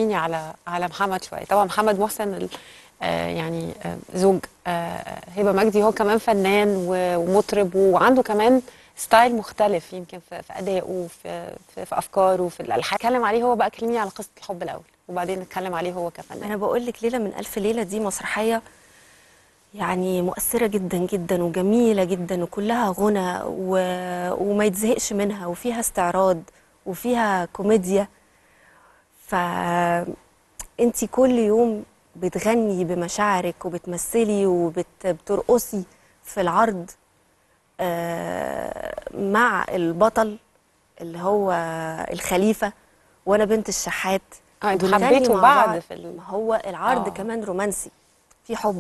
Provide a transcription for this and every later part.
كلميني على على محمد شويه طبعا محمد محسن ال- آه يعني آه زوج آه هبه مجدي هو كمان فنان و- ومطرب وعنده كمان ستايل مختلف يمكن في, في ادائه في, في, في افكاره في الالحان اتكلم عليه هو بقى كلميني على قصه الحب الاول وبعدين نتكلم عليه هو كفنان انا بقول لك ليله من الف ليله دي مسرحيه يعني مؤثره جدا جدا وجميله جدا وكلها غنى و... وما يتزهقش منها وفيها استعراض وفيها كوميديا ف انت كل يوم بتغني بمشاعرك وبتمثلي وبترقصي في العرض آه، مع البطل اللي هو الخليفه وانا بنت الشحات اه انتوا بنغني حبيتوا مع بعض بعض. في ال... ما هو العرض آه. كمان رومانسي في حب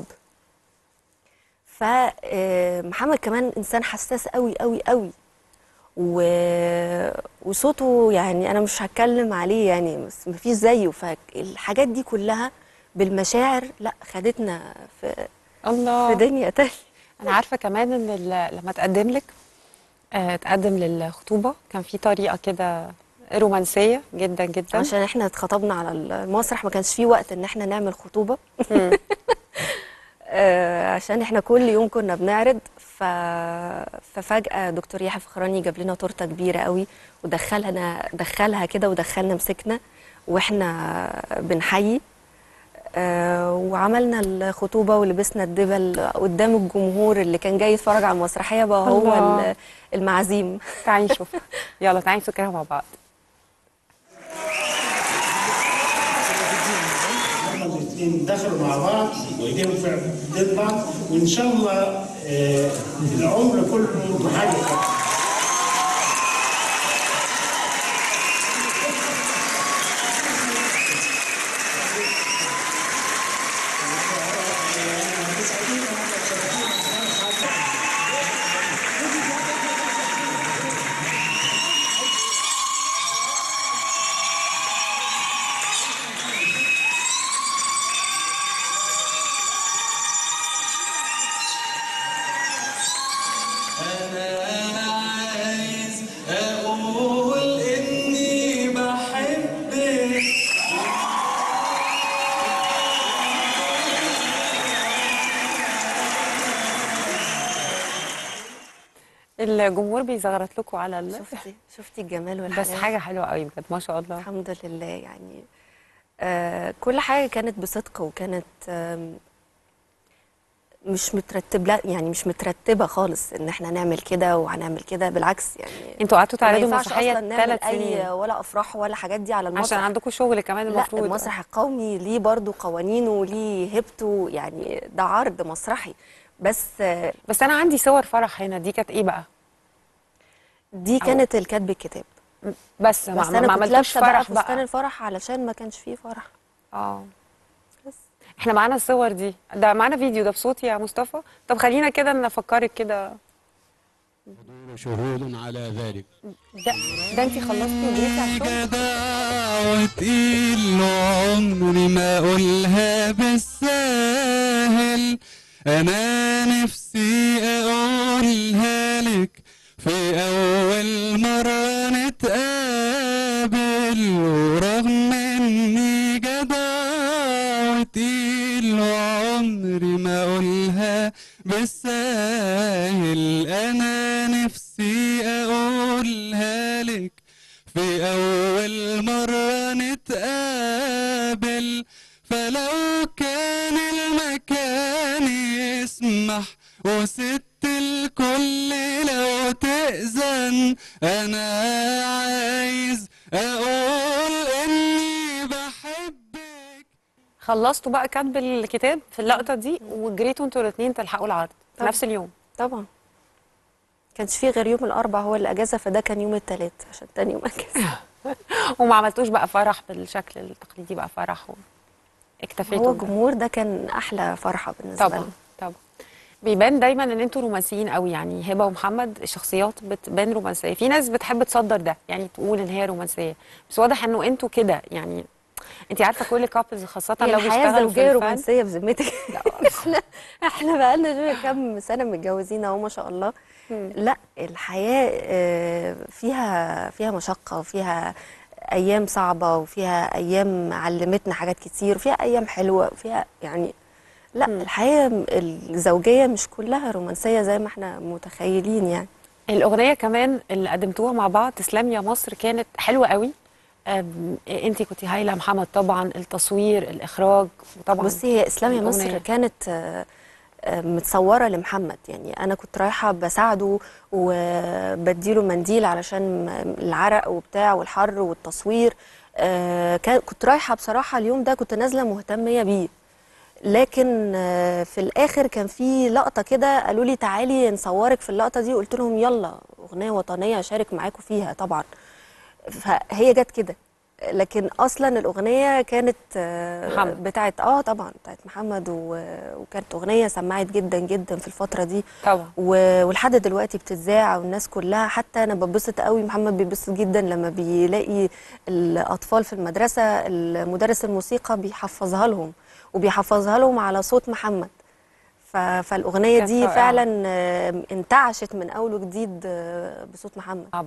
فمحمد كمان انسان حساس قوي قوي قوي و... وصوته يعني انا مش هتكلم عليه يعني بس مفيش زيه فالحاجات دي كلها بالمشاعر لا خدتنا في الله في دنيا تانية انا عارفه كمان ان ال- لما تقدم لك آه تقدم للخطوبه كان في طريقه كده رومانسيه جدا جدا عشان احنا اتخطبنا على المسرح ما كانش فيه وقت ان احنا نعمل خطوبه مم. آه، عشان احنا كل يوم كنا بنعرض ف... ففجأة دكتور يحيى فخراني جاب لنا تورته كبيرة قوي ودخلنا دخلها كده ودخلنا مسكنا واحنا بنحيي آه، وعملنا الخطوبة ولبسنا الدبل قدام الجمهور اللي كان جاي يتفرج على المسرحية بقى هو الله. ال- المعازيم تعالي نشوف يلا تعالي نفكرها مع بعض هما الاثنين دخلوا مع بعض وايديهم في ايدين بعض وان شاء الله آه، العمر كله محايد أنا عايز أقول إني بحبك الجمهور بيزغرط لكم على ال... شفتي شفتي الجمال والحلاوة بس حاجه حلوه قوي بجد ما شاء الله الحمد لله يعني آه كل حاجة كانت بصدق وكانت آم، مش مترتب لا يعني مش مترتبة خالص ان احنا نعمل كده وهنعمل كده بالعكس يعني انتوا قعدتوا ما تعرضوا ينفعش مسرحيه اصلا نعمل ثلاث اي سنين ولا افراح ولا حاجات دي على المسرح عشان عندكم شغل كمان لا المفروض المسرح القومي ليه برضو قوانينه وليه هيبته يعني ده عرض مسرحي بس آه، بس انا عندي صور فرح هنا دي كانت ايه بقى دي كانت الكاتب الكتاب بس ما, بس ما انا ما كنت عملتوش لابسه بقى فرح فستان بقى الفرح علشان ما كانش فيه فرح اه بس احنا معانا الصور دي ده معانا فيديو ده بصوتي يا مصطفى طب خلينا كده نفكرك كده شهود على ذلك ده ده انت خلصتي وجريتي على الشغل جدع وتقيل عمري ما اقولها بالساهل انا نفسي اقولها لك في اول مرة نتقابل ورغم اني جدع وتقيل عمري ما اقولها بالساهل انا نفسي اقولها لك في أول مرة نتقابل فلو كان المكان يسمح وست الكل لو تأذن أنا عايز أقول إني بحبك خلصتوا بقى كاتب الكتاب في اللقطه دي وجريتوا انتوا الاثنين تلحقوا العرض في طبعا. نفس اليوم طبعا كانش فيه غير يوم الاربع هو اللي اجازه فده كان يوم الثلاث عشان تاني يوم اجازه وما عملتوش بقى فرح بالشكل التقليدي بقى فرح و... اكتفيتوا هو بده. الجمهور ده كان احلى فرحه بالنسبه طبعا لنا طبعا بيبان دايما ان انتوا رومانسيين قوي يعني هبه ومحمد الشخصيات بتبان رومانسيه في ناس بتحب تصدر ده يعني تقول ان هي رومانسيه بس واضح انه انتوا كده يعني انت عارفه كل كابلز خاصه هي لو الحياه بيشتغلوا في الزوجيه الفن رومانسيه بذمتك احنا احنا بقالنا شويه كام سنه متجوزين اهو ما شاء الله لا الحياه آه، فيها فيها مشقه وفيها ايام صعبه وفيها ايام علمتنا حاجات كتير وفيها ايام حلوه وفيها يعني لا الحياه الزوجيه مش كلها رومانسيه زي ما احنا متخيلين يعني الاغنيه كمان اللي قدمتوها مع بعض تسلم يا مصر كانت حلوه قوي انت كنت هايله محمد طبعا التصوير الاخراج وطبعا بصي هي اسلام يا مصر الأغنية. كانت آه، آه، متصوره لمحمد يعني انا كنت رايحه بساعده وبديله منديل علشان العرق وبتاع والحر والتصوير آه، كان- كنت رايحه بصراحه اليوم ده كنت نازله مهتميه بيه لكن آه، في الاخر كان في لقطه كده قالوا لي تعالي نصورك في اللقطه دي قلت لهم يلا اغنيه وطنيه اشارك معاكم فيها طبعا فهي جت كده لكن اصلا الاغنيه كانت آه، محمد. بتاعت اه طبعا بتاعت محمد و- وكانت اغنيه سمعت جدا جدا في الفتره دي طبعا و- ولحد دلوقتي بتتذاع والناس كلها حتى انا ببسط قوي محمد بيبسط جدا لما بيلاقي الاطفال في المدرسه المدرس الموسيقى بيحفظها لهم وبيحفظها لهم على صوت محمد ف- فالاغنيه كانت دي رائعة. فعلا آه، انتعشت من اول وجديد آه، بصوت محمد